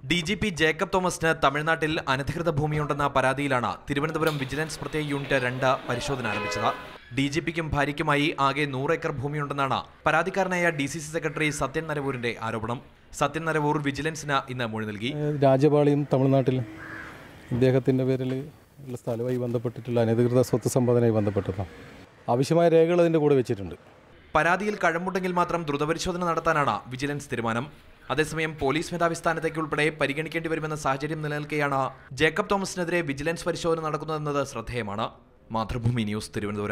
D G P Jacob തോമസിന് തമിഴ്നാട്ടിൽ അനധികൃത ഭൂമിയുണ്ടെന്ന പരാതിയിലാണ് തിരുവനന്തപുരം വിജിലൻസ് പ്രത്യേക യൂണിറ്റ് രണ്ട് പരിശോധന ആരംഭിച്ചത് ഡി ജി പിക്കും ഭാര്യയ്ക്കുമായി ആകെ നൂറ് ഏക്കർ ഭൂമിയുണ്ടെന്നാണ് പരാതിക്കാരനായ D C C secretary Sathyan നരവൂരിന്റെ ആരോപണം സത്യൻ നരവൂർ വിജിലൻസിന് ഇന്ന് മൊഴി നൽകി രാജപാളിയും തമിഴ്നാട്ടിൽ ഇദ്ദേഹത്തിൻ്റെ പേരിൽ ഉള്ള സ്ഥലവുമായി ബന്ധപ്പെട്ടിട്ടുള്ള അനധികൃത സ്വത്ത് സമ്പാദനവുമായി ബന്ധപ്പെട്ടതാണ് ആവശ്യമായ രേഖകൾ അതിൻ്റെ കൂടെ വെച്ചിട്ടുണ്ട് പരാതിയിൽ കഴമ്പുണ്ടെങ്കിൽ മാത്രം ദ്രുതപരിശോധന നടത്താനാണ് വിജിലൻസ് തീരുമാനം അതേസമയം പോലീസ് മേധാവി സ്ഥാനത്തേക്ക് ഉൾപ്പെടെ പരിഗണിക്കേണ്ടി വരുമെന്ന സാഹചര്യം നിലനിൽക്കെയാണ് ജേക്കബ് തോമസിനെതിരെ വിജിലൻസ് പരിശോധന നടക്കുന്നതെന്നത് ശ്രദ്ധേയമാണ് മാതൃഭൂമി ന്യൂസ് തിരുവനന്തപുരം